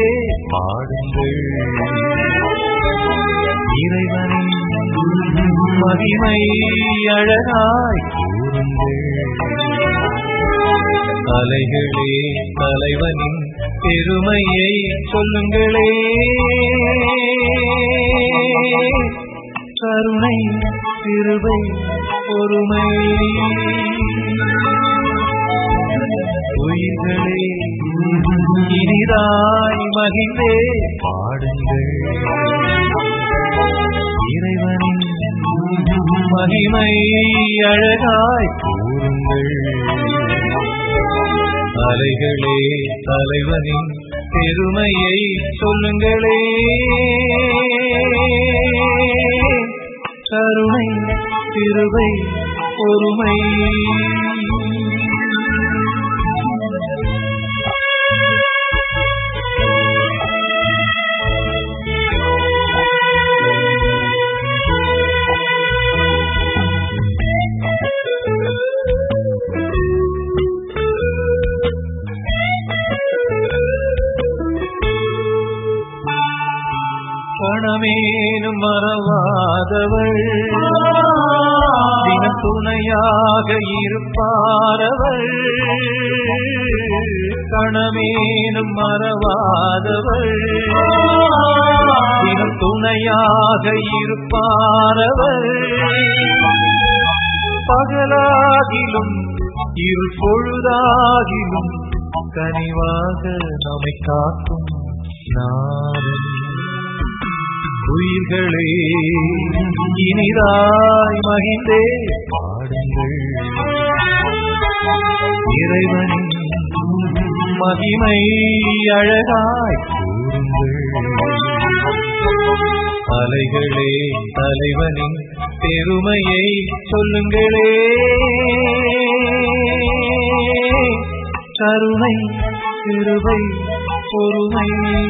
பாடுங்கள் இறைவனின் மகிமை அழகாய் கூறுங்கள் அலைகளே தலைவனின் பெருமையை சொல்லுங்களே கருணை திருவை பொறுமை உயிர்களே இனிதாய் மகிழ்ந்தே பாடுங்கள் இறைவனின் மகிமை அழகாய் கூறுங்கள் அலைகளே தலைவனின் பெருமையை சொல்லுங்களே கருணை திருவை பொறுமை பணமேனும் மறவாதவள் தினம் துணையாக இருப்பாரவள் கணமேனும் மறவாதவள் தினம் துணையாக இருப்பாரவள் பகலாகிலும் இருள் பொழுதாகிலும் கனிவாக நம்மை காக்கும் நாதன் உயிர்களே இனிதாய் மகிழ்ந்தே பாடுங்கள் இறைவனின் மகிமை அழகாய் கூறுங்கள் அலைகளே தலைவனின் பெருமையை சொல்லுங்களே கருணை திருவை பொறுமை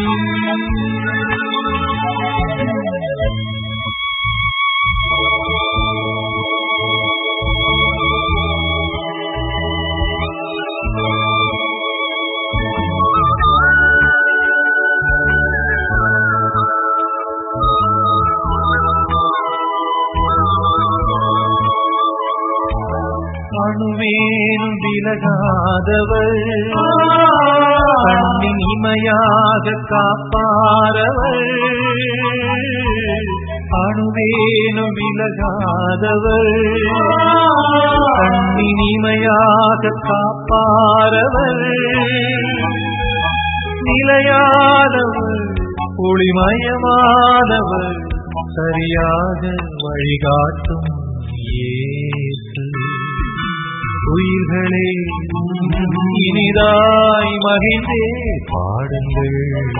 அணுவேனும் விலகாதவள் கண்ணின் இமையாக காப்பாரவள் அணுவேனும் விலகாதவள் கண்ணின் இமையாக காப்பாரவள் நிலையானவள் ஒளிமயமானவள் சரியாக வழிகாட்டும் இயேசு உயிர்களே இனிதாய் மகிழ்ந்தே பாடுங்கள்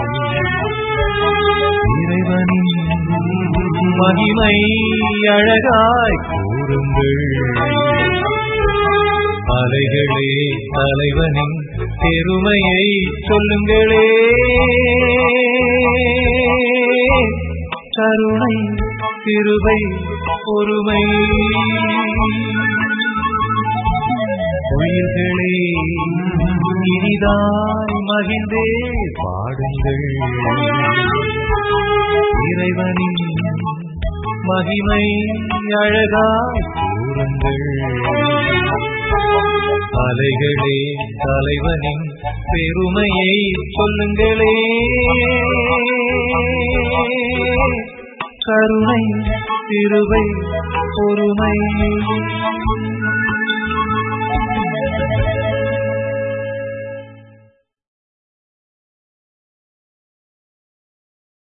இறைவனின் மகிமை அழகாய் கூறுங்கள் அலைகளே தலைவனின் பெருமையை சொல்லுங்களே கருணை திருவை பொறுமை உயிர்களே இனிதாய் மகிழ்ந்தே பாடுங்கள் இறைவனின் மகிமை அழகாய் கூறுங்கள் அலைகளே தலைவனின் பெருமையை சொல்லுங்களே கருணை திருவை பொறுமை